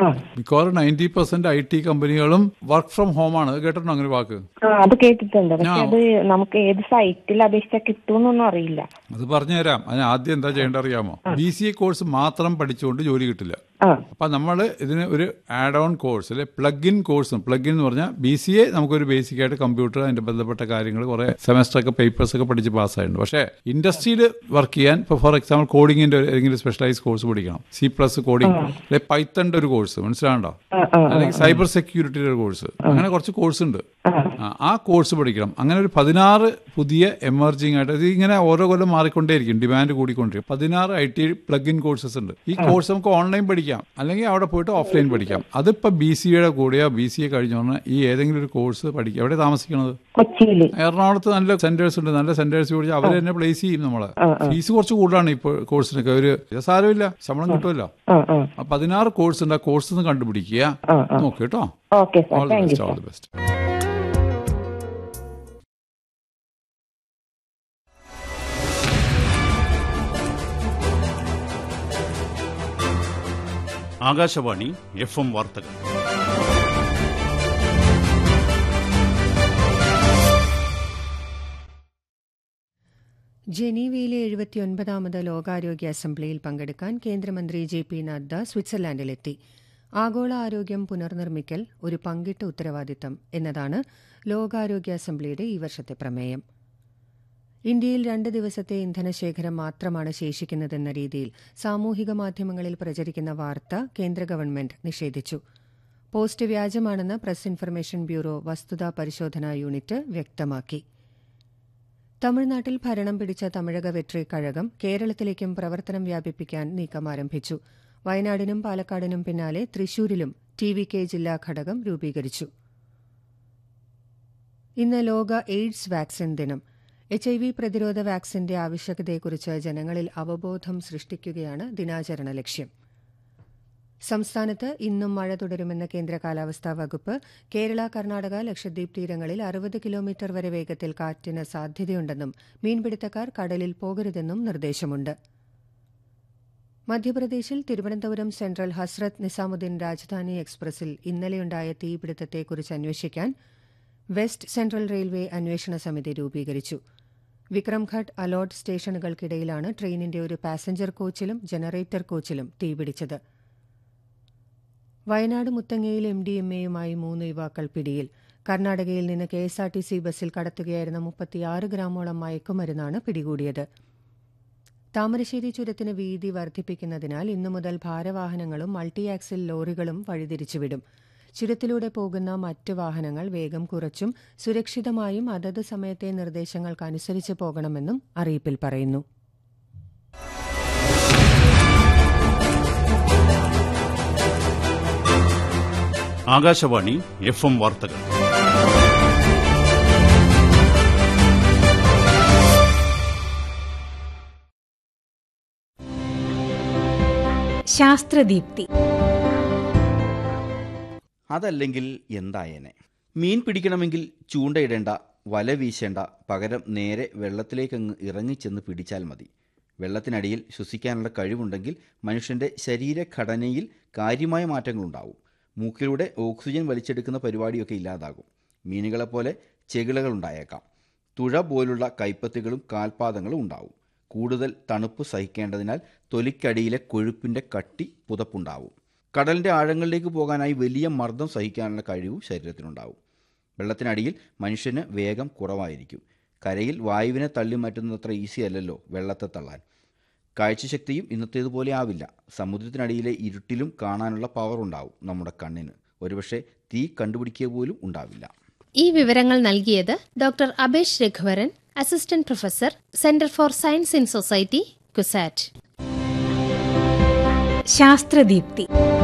ആ മിക്കവാറും ninety percent I T കമ്പനികളും വർക്ക് ഫ്രം ഹോം ആണ് കേട്ടിട്ടുണ്ടോ അങ്ങനെ വാക്ക് ആ അത് കേട്ടിട്ടുണ്ട് പക്ഷെ ആ. അത് നമുക്ക് ഏത് സൈറ്റിൽ അപേക്ഷിച്ചാൽ കിട്ടുമെന്നൊന്നും അറിയില്ല അത് പറഞ്ഞുതരാം അതിന് ആദ്യം എന്താ ചെയ്യേണ്ട അറിയാമോ ബി സി എ കോഴ്സ് മാത്രം പഠിച്ചുകൊണ്ട് ജോലി കിട്ടില്ല ആ അപ്പൊ നമ്മൾ ഇതിന് ഒരു ആഡ് ഓൺ കോഴ്സ് അല്ലെ plug in course plug in എന്ന് പറഞ്ഞാൽ ബി സി എ നമുക്കൊരു ബേസിക് ആയിട്ട് കമ്പ്യൂട്ടർ അതിന്റെ ബന്ധപ്പെട്ട കാര്യങ്ങൾ കുറെ സെമസ്റ്റർ ഒക്കെ പേപ്പേഴ്സ് ഒക്കെ പഠിച്ച് പാസ്സായിട്ടുണ്ട് പക്ഷേ ഇൻഡസ്ട്രിയിൽ വർക്ക് ചെയ്യാൻ ഇപ്പോൾ ഫോർ എക്സാമ്പിൾ കോഡിങ്ങിന്റെ ഏതെങ്കിലും സ്പെഷ്യലൈസ് കോഴ്സ് പഠിക്കണം സി പ്ലസ് കോഡിംഗ് അല്ലെ പൈത്തന്റെ ഒരു കോഴ്സ് മനസ്സിലാണ്ടോ ആ ആ അല്ലെങ്കിൽ സൈബർ സെക്യൂരിറ്റിയുടെ ഒരു കോഴ്സ് അങ്ങനെ കുറച്ച് കോഴ്സ് ഉണ്ട് ആ, ആ കോഴ്സ് പഠിക്കണം അങ്ങനെ ഒരു പതിനാറ് പുതിയ എമർജിങ് ആയിട്ട് ഇത് ഇങ്ങനെ ഓരോ കൊല്ലം മാറിക്കൊണ്ടേയിരിക്കും ഡിമാൻഡ് കൂടിക്കൊണ്ടിരിക്കും പതിനാറ് I T plug in courses ഉണ്ട് ഈ കോഴ്സ് നമുക്ക് ഓൺലൈൻ പഠിക്കാം അല്ലെങ്കിൽ അവിടെ പോയിട്ട് ഓഫ്ലൈൻ പഠിക്കാം അതിപ്പോ ബി സി എയുടെ കൂടെയോ ബി സി എ കഴിഞ്ഞു പറഞ്ഞാൽ ഈ ഏതെങ്കിലും ഒരു കോഴ്സ് പഠിക്കുക എവിടെ താമസിക്കണത് കൊച്ചിയില് എറണാകുളത്ത് നല്ല സെന്റേഴ്സ് ഉണ്ട് നല്ല സെന്റേഴ്സ് പഠിച്ചാൽ അവർ തന്നെ പ്ലേസ് ചെയ്യും നമ്മളെ ഫീസ് കുറച്ച് കൂടുതലാണ് ഇപ്പോൾ കോഴ്സിനൊക്കെ ഒരു ഇത് സാരമില്ല ശമ്പളം കിട്ടുമല്ലോ ആ ആ ആ പതിനാറ് കോഴ്സ് ഉണ്ട് ആ കോഴ്സ് ഒന്ന് കണ്ടുപിടിക്കുക നോക്ക് കേട്ടോ okay sir all the thank you best all sir the best Akashvani F M വാർത്തകൾ ജനീവയിലെ എഴുപത്തിയൊൻപതാമത് ലോകാരോഗ്യ അസംബ്ലിയിൽ പങ്കെടുക്കാൻ കേന്ദ്രമന്ത്രി ജെ പി നദ്ദ സ്വിറ്റ്സർലാൻഡിലെത്തി ആഗോള ആരോഗ്യം പുനർനിർമ്മിക്കൽ ഒരു പങ്കിട്ട ഉത്തരവാദിത്തം എന്നതാണ് ലോകാരോഗ്യ അസംബ്ലിയുടെ ഈ വർഷത്തെ പ്രമേയം ഇന്ത്യയിൽ രണ്ട് ദിവസത്തെ ഇന്ധനശേഖരം മാത്രമാണ് ശേഷിക്കുന്നതെന്ന രീതിയിൽ സാമൂഹിക മാധ്യമങ്ങളിൽ പ്രചരിക്കുന്ന വാർത്ത കേന്ദ്ര ഗവൺമെന്റ് നിഷേധിച്ചു പോസ്റ്റ് വ്യാജമാണെന്ന് പ്രസ് ഇൻഫർമേഷൻ ബ്യൂറോ വസ്തുതാ പരിശോധനാ യൂണിറ്റ് വ്യക്തമാക്കി തമിഴ്നാട്ടിൽ ഭരണം പിടിച്ച തമിഴക വെട്രി കഴകം കേരളത്തിലേക്കും പ്രവർത്തനം വ്യാപിപ്പിക്കാൻ നീക്കം ആരംഭിച്ചു വയനാടിനും പാലക്കാടിനും പിന്നാലെ തൃശൂരിലും ടി വി കെ ജില്ലാ ഘടകം രൂപീകരിച്ചു ഇന്ന് ലോക എയ്ഡ്സ് വാക്സിൻ ദിനം എച്ച് ഐ വി പ്രതിരോധ വാക്സിന്റെ ആവശ്യകതയെക്കുറിച്ച് ജനങ്ങളിൽ അവബോധം സൃഷ്ടിക്കുകയാണ് ദിനാചരണ ലക്ഷ്യം സംസ്ഥാനത്ത് ഇന്നും മഴ തുടരുമെന്ന കേന്ദ്ര കാലാവസ്ഥാ വകുപ്പ് കേരള കർണാടക ലക്ഷദ്വീപ് തീരങ്ങളിൽ അറുപത് കിലോമീറ്റർ വരെ വേഗത്തിൽ കാറ്റിന് സാധ്യതയുണ്ടെന്നും മീൻപിടുത്തക്കാർ കടലിൽ പോകരുതെന്നും നിർദ്ദേശമുണ്ട് മധ്യപ്രദേശിൽ തിരുവനന്തപുരം സെൻട്രൽ ഹസ്രത്ത് നിസാമുദ്ദീൻ രാജധാനി എക്സ്പ്രസിൽ ഇന്നലെയുണ്ടായ തീപിടുത്തത്തെക്കുറിച്ച് അന്വേഷിക്കാൻ വെസ്റ്റ് സെൻട്രൽ റെയിൽവേ അന്വേഷണ സമിതി രൂപീകരിച്ചു വിക്രംഘട്ട് അലോട്ട് സ്റ്റേഷനുകൾക്കിടയിലാണ് ട്രെയിനിന്റെ ഒരു പാസഞ്ചർ കോച്ചിലും ജനറേറ്റർ കോച്ചിലും തീപിടിച്ചത് വയനാട് മുത്തങ്ങയിൽ എം ഡി എം എയുമായി മൂന്ന് യുവാക്കൾ പിടിയിൽ കർണാടകയിൽ നിന്ന് K S R T C ബസ്സിൽ കടത്തുകയായിരുന്ന മുപ്പത്തിയാറ് ഗ്രാമോളം മയക്കുമരുന്നാണ് പിടികൂടിയത് താമരശ്ശേരി ചുരത്തിന് വീതി വർദ്ധിപ്പിക്കുന്നതിനാൽ ഇന്നു മുതൽ ഭാരവാഹനങ്ങളും മൾട്ടി ആക്സിൽ ലോറികളും വഴിതിരിച്ചുവിടും ചുരത്തിലൂടെ പോകുന്ന മറ്റ് വാഹനങ്ങൾ വേഗം കുറച്ചും സുരക്ഷിതമായും അതത് സമയത്തെ നിർദ്ദേശങ്ങൾക്കനുസരിച്ച് പോകണമെന്നും അറിയിപ്പിൽ പറയുന്നു ആകാശവാണി എഫ് എം വാർത്തകൾ ശാസ്ത്രദീപ്തി അതല്ലെങ്കിൽ എന്തായേനെ മീൻ പിടിക്കണമെങ്കിൽ ചൂണ്ടയിടേണ്ട വല വീശേണ്ട പകരം നേരെ വെള്ളത്തിലേക്കങ്ങ് ഇറങ്ങിച്ചെന്ന് പിടിച്ചാൽ മതി വെള്ളത്തിനടിയിൽ ശ്വസിക്കാനുള്ള കഴിവുണ്ടെങ്കിൽ മനുഷ്യൻ്റെ ശരീരഘടനയിൽ കാര്യമായ മാറ്റങ്ങളുണ്ടാവും മൂക്കിലൂടെ ഓക്സിജൻ വലിച്ചെടുക്കുന്ന പരിപാടിയൊക്കെ ഇല്ലാതാകും മീനുകളെപ്പോലെ ചെകിളകൾ ഉണ്ടായേക്കാം തുഴ പോലുള്ള കൈപ്പത്തികളും കാൽപാദങ്ങളും ഉണ്ടാവും കൂടുതൽ തണുപ്പ് സഹിക്കേണ്ടതിനാൽ തൊലിക്കടിയിലെ കൊഴുപ്പിൻ്റെ കട്ടി പുതപ്പുണ്ടാവും കടലിൻ്റെ ആഴങ്ങളിലേക്ക് പോകാനായി വലിയ മർദ്ദം സഹിക്കാനുള്ള കഴിവ് ശരീരത്തിനുണ്ടാവും വെള്ളത്തിനടിയിൽ മനുഷ്യന് വേഗം കുറവായിരിക്കും കരയിൽ വായുവിനെ തള്ളി മാറ്റുന്നത്ര ഈസി അല്ലല്ലോ വെള്ളത്തെ തള്ളാൻ കാഴ്ചശക്തിയും ഇന്നത്തേതുപോലെ ആവില്ല സമുദ്രത്തിനടിയിലെ ഇരുട്ടിലും കാണാനുള്ള പവർ ഉണ്ടാവും നമ്മുടെ കണ്ണിന് ഒരുപക്ഷെ തീ കണ്ടുപിടിക്കുക പോലും ഉണ്ടാവില്ല ഈ വിവരങ്ങൾ നൽകിയത് doctor Abesh Raghuvaran assistant professor centre for science in society CUSAT ശാസ്ത്രദീപ്തി